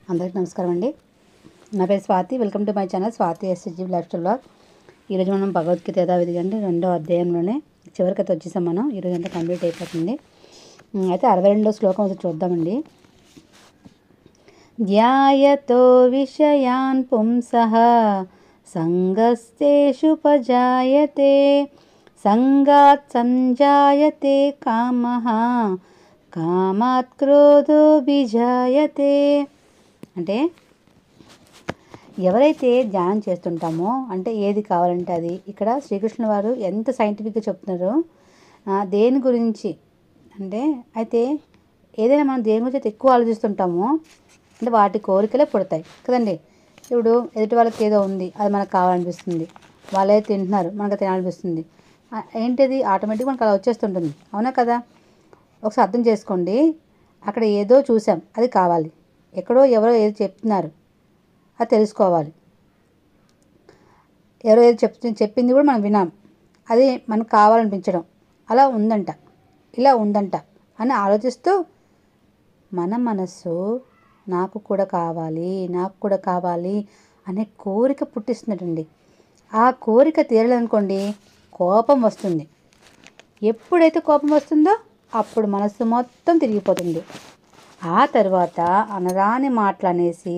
అందరికీ నమస్కారం అండి నా పేరు Swathi welcome to my channel Swathi SG lifestyle blog ఈరోజు మనం భగవద్గీత యథావిధిగా అంటే రెండో అధ్యాయంలోనే చివరికి అయితే వచ్చేసాం మనం ఈరోజు అంతా కంప్లీట్ అయిపోతుంది ఉమ్, అయితే అరవై రెండో శ్లోకం ఒకసారి చూద్దామండి ధ్యాయతో విషయాన్ పుంసః సంగస్తేషుపజాయతే సంగాత్ సంజాయతే కామః కామాత్ క్రోధో బిజాయతే అంటే ఎవరైతే ధ్యానం చేస్తుంటామో అంటే ఏది కావాలంటే అది ఇక్కడ శ్రీకృష్ణ వారు ఎంత సైంటిఫిక్గా చెప్తున్నారో ఆ, దేని గురించి అంటే అయితే ఏదైనా మనం దేని గురించి అయితే ఎక్కువ ఆలోచిస్తుంటామో అంటే వాటి కోరికలే పుడతాయి కదండి ఇప్పుడు ఎదుటి వాళ్ళకి ఏదో ఉంది అది మనకు కావాలనిపిస్తుంది వాళ్ళే తింటున్నారు మనకు తినాలనిపిస్తుంది ఆ, ఏంటిది ఆటోమేటిక్గా మనకు అలా వచ్చేస్తుంటుంది అవునా కదా ఒకసారి అర్థం చేసుకోండి అక్కడ ఏదో చూసాం అది కావాలి ఎక్కడో ఎవరో ఏదో చెప్తున్నారు అది తెలుసుకోవాలి ఎవరో ఏదో చెప్తు చెప్పింది కూడా మనం వినాం అది మనకు కావాలనిపించడం అలా ఉందంట ఇలా ఉందంట అని ఆలోచిస్తూ మన మనస్సు నాకు కూడా కావాలి నాకు కూడా కావాలి అనే కోరిక పుట్టిస్తున్నట్టండి ఆ కోరిక తీరాలనుకోండి కోపం వస్తుంది ఎప్పుడైతే కోపం వస్తుందో అప్పుడు మనస్సు మొత్తం తిరిగిపోతుంది ఆ తర్వాత అనరాని మాటలు అనేసి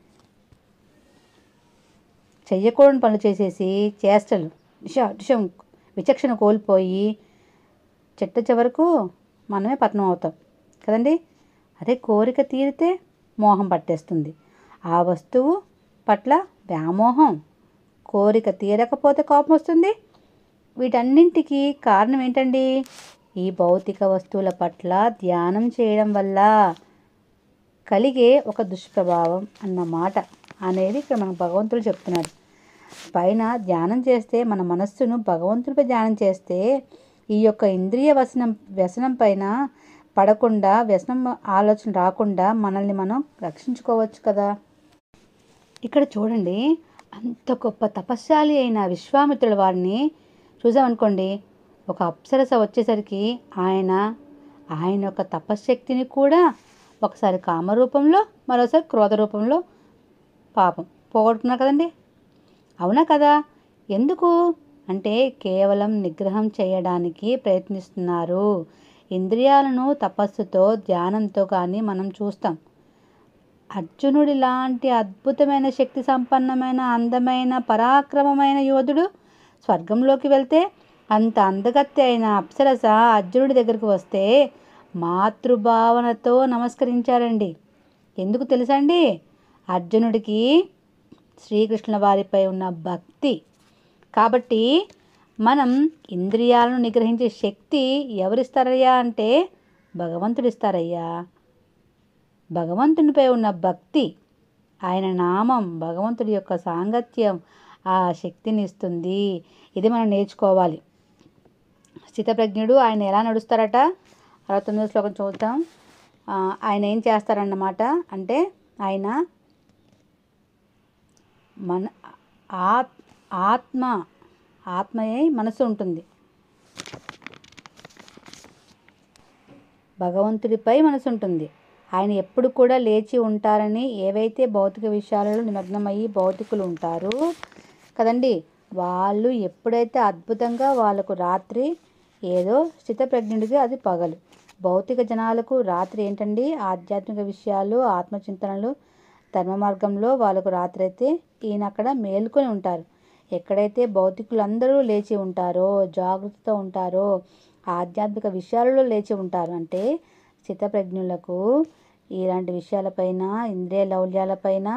చెయ్యకూడని పనులు చేసేసి చేష్టలు విష విషం విచక్షణ కోల్పోయి చెట్ట చివరకు మనమే పతనం అవుతాం కదండి అదే కోరిక తీరితే మోహం పట్టేస్తుంది ఆ వస్తువు పట్ల వ్యామోహం కోరిక తీరకపోతే కోపం వస్తుంది వీటన్నింటికి కారణం ఏంటండి ఈ భౌతిక వస్తువుల పట్ల ధ్యానం చేయడం వల్ల కలిగే ఒక దుష్ప్రభావం అన్నమాట అనేది ఇక్కడ మనకు భగవంతుడు చెప్తున్నాడు పైన ధ్యానం చేస్తే మన మనస్సును భగవంతుడిపై ధ్యానం చేస్తే ఈ యొక్క ఇంద్రియ వసనం వ్యసనం పైన పడకుండా వ్యసనం ఆలోచన రాకుండా మనల్ని మనం రక్షించుకోవచ్చు కదా ఇక్కడ చూడండి అంత గొప్ప తపస్శాలి అయిన విశ్వామిత్రుల వారిని చూసామనుకోండి ఒక అప్సరస వచ్చేసరికి ఆయన ఆయన యొక్క తపశ్శక్తిని కూడా ఒకసారి కామరూపంలో మరోసారి క్రోధ రూపంలో పాపం పోగొట్టుకున్నారు కదండి అవునా కదా ఎందుకు అంటే కేవలం నిగ్రహం చేయడానికి ప్రయత్నిస్తున్నారు ఇంద్రియాలను తపస్సుతో ధ్యానంతో కానీ మనం చూస్తాం అర్జునుడి లాంటి అద్భుతమైన శక్తి సంపన్నమైన అందమైన పరాక్రమమైన యోధుడు స్వర్గంలోకి వెళ్తే అంత అందగత్తె అయిన అప్సరస అర్జునుడి దగ్గరికి వస్తే మాతృభావనతో నమస్కరించారండి ఎందుకు తెలుసా అండి అర్జునుడికి శ్రీకృష్ణుల వారిపై ఉన్న భక్తి కాబట్టి మనం ఇంద్రియాలను నిగ్రహించే శక్తి ఎవరిస్తారయ్యా అంటే భగవంతుడు ఇస్తారయ్యా భగవంతునిపై ఉన్న భక్తి ఆయన నామం భగవంతుడి యొక్క సాంగత్యం ఆ శక్తిని ఇస్తుంది ఇది మనం నేర్చుకోవాలి స్థితప్రజ్ఞుడు ఆయన ఎలా నడుస్తారట అరవై తొమ్మిదో శ్లోకం చూద్దాం ఆ, ఆయన ఏం చేస్తారన్నమాట అంటే ఆయన మన ఆత్ ఆత్మ ఆత్మయే మనసు ఉంటుంది భగవంతుడిపై మనసు ఉంటుంది ఆయన ఎప్పుడు కూడా లేచి ఉంటారని ఏవైతే భౌతిక విషయాలలో నిమగ్నమయ్యి భౌతికులు ఉంటారు కదండి వాళ్ళు ఎప్పుడైతే అద్భుతంగా వాళ్ళకు రాత్రి ఏదో స్థితప్రజ్ఞుడిగా అది పగలు భౌతిక జనాలకు రాత్రి ఏంటండి ఆధ్యాత్మిక విషయాలు ఆత్మచింతనలు ధర్మ మార్గంలో వాళ్ళకు రాత్రి అయితే ఈయన అక్కడ మేల్కొని ఉంటారు ఎక్కడైతే భౌతికులందరూ లేచి ఉంటారో జాగృతితో ఉంటారో ఆధ్యాత్మిక విషయాలలో లేచి ఉంటారు అంటే స్థితప్రజ్ఞులకు ఇలాంటి విషయాలపైన ఇంద్రియ లౌల్యాలపైన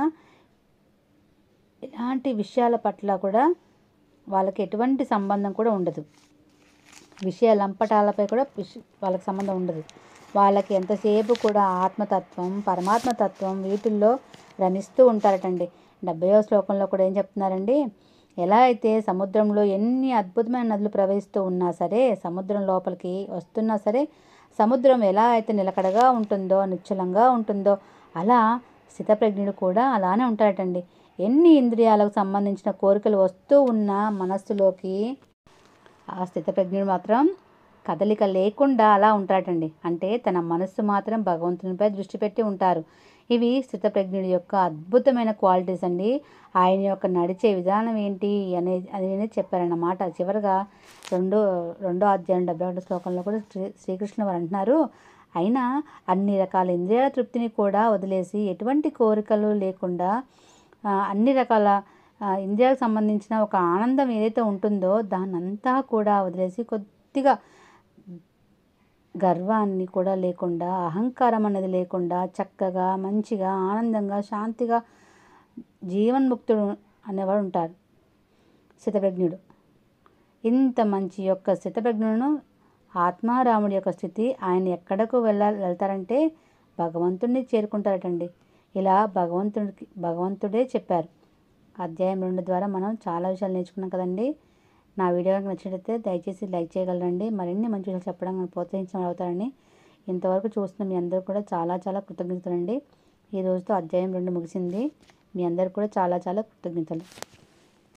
ఇలాంటి విషయాల పట్ల కూడా వాళ్ళకి ఎటువంటి సంబంధం కూడా ఉండదు విషయ లంపటాలపై కూడా విష- వాళ్ళకి సంబంధం ఉండదు వాళ్ళకి ఎంతసేపు కూడా ఆత్మతత్వం పరమాత్మతత్వం వీటిల్లో రమిస్తూ ఉంటారటండి డెబ్బయో శ్లోకంలో కూడా ఏం చెప్తున్నారండి ఎలా అయితే సముద్రంలో ఎన్ని అద్భుతమైన నదులు ప్రవహిస్తూ ఉన్నా సరే సముద్రం లోపలికి వస్తున్నా సరే సముద్రం ఎలా అయితే నిలకడగా ఉంటుందో నిశ్చలంగా ఉంటుందో అలా స్థితప్రజ్ఞుడు కూడా అలానే ఉంటారటండి ఎన్ని ఇంద్రియాలకు సంబంధించిన కోరికలు వస్తూ ఉన్న మనస్సులోకి ఆ స్థితప్రజ్ఞుడు మాత్రం కదలిక లేకుండా అలా ఉంటాడటండి అంటే తన మనస్సు మాత్రం భగవంతునిపై దృష్టి పెట్టి ఉంటారు ఇవి స్థితప్రజ్ఞుడి యొక్క అద్భుతమైన క్వాలిటీస్ అండి ఆయన యొక్క నడిచే విధానం ఏంటి అనే అనేది చెప్పారన్నమాట చివరిగా రెండో రెండో అధ్యాయం డెబ్బై ఒకటి శ్లోకంలో కూడా శ్రీ శ్రీకృష్ణ వారు అంటున్నారు అయినా అన్ని రకాల ఇంద్రియాల తృప్తిని కూడా వదిలేసి ఎటువంటి కోరికలు లేకుండా ఆ, అన్ని రకాల ఆ, ఇంద్రియాలకు సంబంధించిన ఒక ఆనందం ఏదైతే ఉంటుందో దాన్నంతా కూడా వదిలేసి కొద్దిగా గర్వాన్ని కూడా లేకుండా అహంకారం అనేది లేకుండా చక్కగా మంచిగా ఆనందంగా శాంతిగా జీవన్ముక్తుడు అనేవాడు ఉంటారు స్థితప్రజ్ఞుడు ఇంత మంచి యొక్క స్థితప్రజ్ఞులను ఆత్మారాముడి యొక్క స్థితి ఆయన ఎక్కడకు వెళ్ళ వెళ్తారంటే భగవంతుడిని చేరుకుంటారటండి ఇలా భగవంతుడికి భగవంతుడే చెప్పారు అధ్యాయం రెండు ద్వారా మనం చాలా విషయాలు నేర్చుకున్నాం కదండి నా వీడియో కనుక నచ్చినట్లయితే దయచేసి లైక్ చేయగలరండి మరిన్ని మంచి విషయాలు చెప్పడం నన్ను ప్రోత్సహించడం అవుతారని ఇంతవరకు చూస్తున్న మీ అందరూ కూడా చాలా చాలా కృతజ్ఞతలండి ఈ రోజుతో అధ్యాయం రెండు ముగిసింది మీ అందరు కూడా చాలా చాలా కృతజ్ఞతలు